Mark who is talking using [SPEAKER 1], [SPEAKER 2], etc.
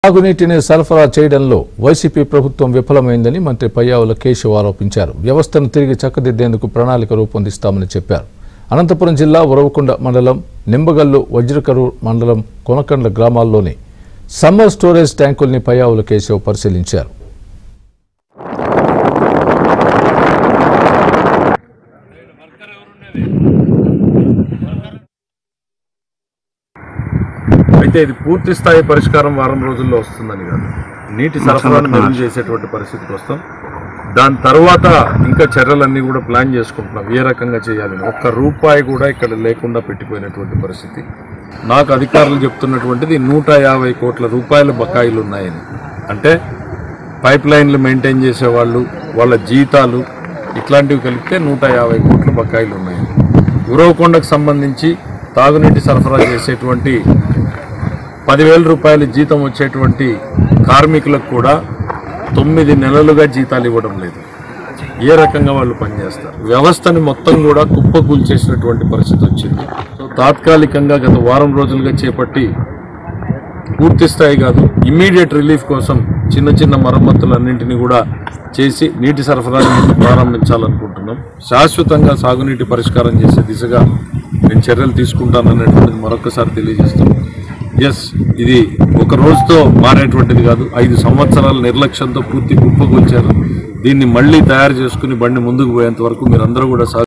[SPEAKER 1] తాగునీటిని సరఫరా చేయడంలో వైసీపీ ప్రభుత్వం విఫలమైందని మంత్రి పయ్యావుల కేశవ్ ఆరోపించారు వ్యవస్థను తిరిగి చక్కదిద్దేందుకు ప్రణాళిక రూపొందిస్తామని చెప్పారు అనంతపురం జిల్లా ఉరవకొండ మండలం నింబగల్లు వజ్రకరు మండలం కొనకండ్ల గ్రామాల్లోని సమ్మర్ స్టోరేజ్ ట్యాంకుల్ని పయ్యావుల కేశవ్ పరిశీలించారు
[SPEAKER 2] అయితే ఇది పూర్తి స్థాయి పరిష్కారం వారం రోజుల్లో వస్తుందని కాదు నీటి సరఫరాను మెరుగు చేసేటువంటి పరిస్థితికి వస్తాం దాని తర్వాత ఇంకా చర్యలన్నీ కూడా ప్లాన్ చేసుకుంటున్నాం ఏ రకంగా చేయాలని ఒక్క రూపాయి కూడా ఇక్కడ లేకుండా పెట్టిపోయినటువంటి పరిస్థితి నాకు అధికారులు చెప్తున్నటువంటిది నూట యాభై కోట్ల రూపాయల బకాయిలు ఉన్నాయని అంటే పైప్ లైన్లు మెయింటైన్ చేసేవాళ్ళు వాళ్ళ జీతాలు ఇట్లాంటివి కలిపితే నూట యాభై కోట్ల బకాయిలు ఉన్నాయని ఉరవకొండకు సంబంధించి తాగునీటి సరఫరా చేసేటువంటి పదివేల రూపాయల జీతం వచ్చేటువంటి కార్మికులకు కూడా తొమ్మిది నెలలుగా జీతాలు ఇవ్వడం లేదు ఏ రకంగా వాళ్ళు పనిచేస్తారు వ్యవస్థని మొత్తం కూడా కుప్పకూల్చేసినటువంటి పరిస్థితి వచ్చింది సో తాత్కాలికంగా గత వారం రోజులుగా చేపట్టి పూర్తి స్థాయి కాదు ఇమ్మీడియట్ రిలీఫ్ కోసం చిన్న చిన్న మరమ్మతులన్నింటినీ కూడా చేసి నీటి సరఫరాని ప్రారంభించాలనుకుంటున్నాం శాశ్వతంగా సాగునీటి పరిష్కారం చేసే దిశగా నేను చర్యలు తీసుకుంటాననేటువంటిది మరొకసారి తెలియజేస్తున్నాం ఎస్ ఇది ఒక రోజుతో మారేటువంటిది కాదు ఐదు సంవత్సరాల నిర్లక్ష్యంతో పూర్తి కుప్పకొచ్చారు దీన్ని మళ్ళీ తయారు చేసుకుని బండి ముందుకు పోయేంత వరకు మీరందరూ కూడా సహ-